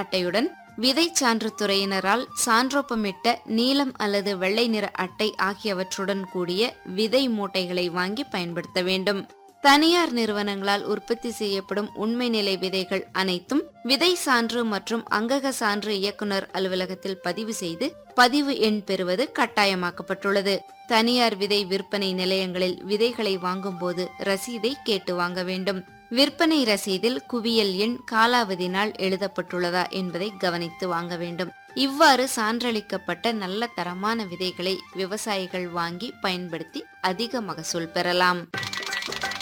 அட்டையுடன் விதை சான்று துறையினரால் சான்றொப்பமிட்ட நீலம் அல்லது வெள்ளை நிற அட்டை ஆகியவற்றுடன் கூடிய விதை மூட்டைகளை வாங்கி பயன்படுத்த வேண்டும் தனியார் நிறுவனங்களால் உற்பத்தி செய்யப்படும் உண்மை நிலை விதைகள் அனைத்தும் விதை சான்று மற்றும் அங்கக சான்று இயக்குனர் அலுவலகத்தில் பதிவு செய்து பதிவு எண் பெறுவது கட்டாயமாக்கப்பட்டுள்ளது தனியார் விதை விற்பனை நிலையங்களில் விதைகளை வாங்கும்போது ரசீதை கேட்டு வாங்க வேண்டும் விற்பனை ரசீதில் குவியல் எண் காலாவதி நாள் எழுதப்பட்டுள்ளதா என்பதை கவனித்து வாங்க வேண்டும் இவ்வாறு சான்றளிக்கப்பட்ட நல்ல தரமான விதைகளை விவசாயிகள் வாங்கி பயன்படுத்தி அதிக மகசூல் பெறலாம்